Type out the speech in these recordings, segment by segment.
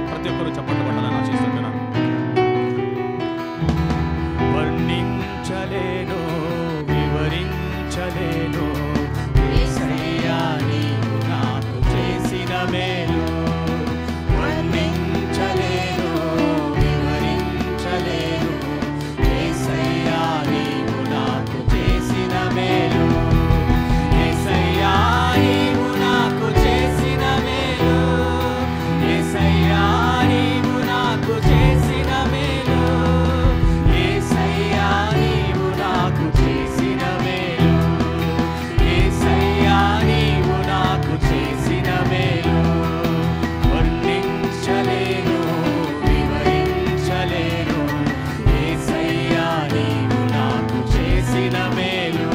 ప్రతి ఒక్కరూ చప్పట్లు కొట్టాలని ఆశిస్తుంటున్నాను వర్ణించలేను వివరించలేను యేసయ్యా నీవు నాకు చేసిన మేలు వర్ణించలేను వివరించలేను యేసయ్యా నీవు నాకు చేసిన మేలు యేసయ్యా నీవు నాకు చేసిన మేలు యేసయ్యా నీవు నాకు చేసిన మేలు యేసయ్యా నీవు నాకు చేసిన మేలు యేసయ్యా నీవు నాకు చేసిన మేలు వర్ణించలేను వివరించలేను యేసయ్యా నీవు నాకు చేసిన మేలు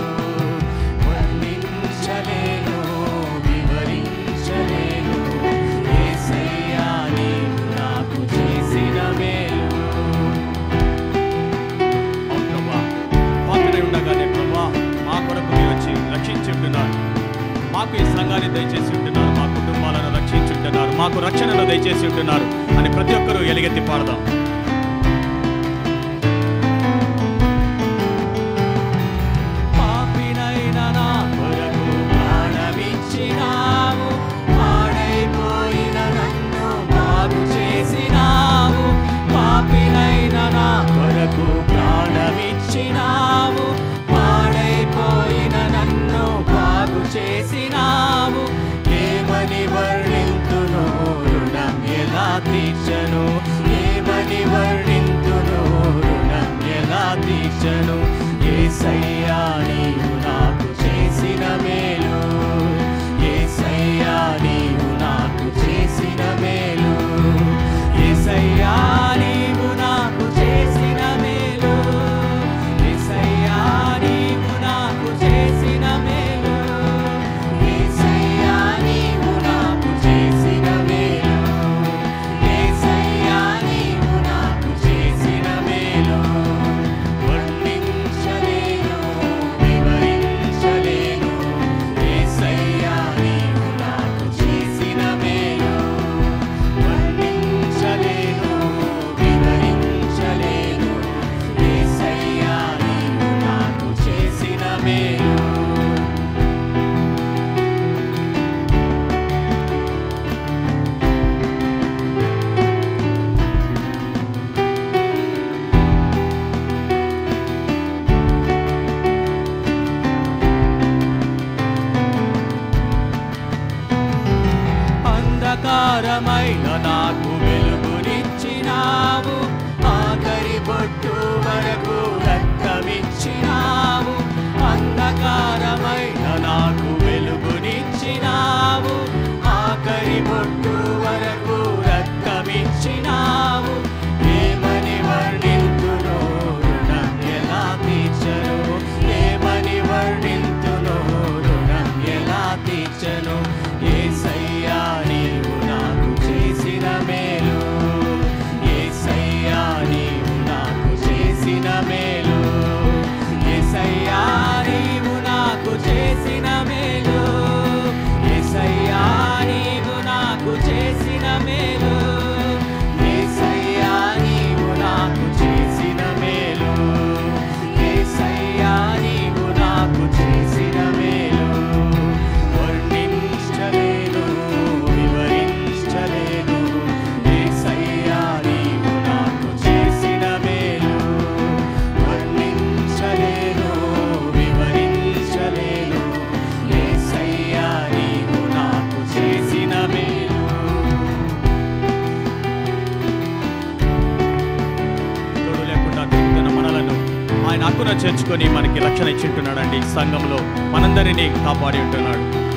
వర్ణించలేను వివరించలేను యేసయ్యా నీవు నాకు చేసిన మేలు అవును ప్రభా పాత్రై ఉండగానే ప్రభా మా కొరకు మీరు వచ్చి రక్షించి ఉంటున్నారు మాకు ఈ సంఘాన్ని దయచేసి ఉంటున్నారు మా కుటుంబాలను రక్షించి ఉంటున్నారు మాకు రక్షణను దయచేసి ఉంటున్నారు అని ప్రతి ఒక్కరూ ఎలుగెత్తి పాడదాం పాపినైన నా కొరకు ప్రాణమిచ్చినావు పాడైపోయిన నన్ను బాగు చేసినావు పాపినైన నా కొరకు ప్రాణమిచ్చినావు పాడైపోయిన నన్ను బాగు చేసినావు ఏమని వర్ణింతును రుణం ఎలా తీర్చను ఏమని వర్ణింతును రుణం ఎలా తీర్చను ఏసయ్యా నీవు నాకు చేసిన మేలు ఏసయ్యా నీవు నాకు చేసిన మేలు ఏసయ్యా నీవు నాకు చేసిన మేలు ఏసయ్యా నీవు నాకు చేసిన మేలు ఏసయ్యా నీవు నాకు చేసిన మేలు ఏసయ్యా నీవు నాకు చేసిన మేలు వర్ణించలేను వివరించలేను ఏసయ్యా నీవు నాకు చేసిన మేలు వర్ణించలేను వివరించలేను ఏసయ్యా నీవు నాకు చేసిన మేలు అంధకారమైన నాకు వెలుగునిచ్చినావు ఆఖరి బొట్టు వరకు రక్తమిచ్చినావు అంధకారమైన నాకు వెలుగునిచ్చినావు ఆఖరి బొట్టు వరకు రక్తమిచ్చినావు ఏమని వర్ణింతును రుణం ఎలా తీర్చను ఏమని వర్ణింతును రుణం ఎలా తీర్చను ఏసయ్యా నీవు నాకు చేసిన మేలు ఏసయ్యా నీవు నాకు చేసిన మేలు ఏసయ్యా నీవు నాకు చేసిన మేలు ఏసయ్యా నీవు నాకు చేసిన మేలు ఏసయ్యా నీవు నాకు చేసిన మేలు ఏసయ్యా నీవు నాకు చేసిన మేలు వర్ణించలేను వివరించలేను ఏసయ్యా నీవు నాకు చేసిన మేలు వర్ణించలేను వివరించలేను ఏసయ్యా నీవు నాకు చేసిన మేలు తోడు లేకుండా తిరుగుతున్న మనలను ఆయన హక్కున చేర్చుకొని మనకి రక్షణ ఇచ్చింటున్నాడండి సంఘంలో మనందరినీ కాపాడి ఉంటున్నాడు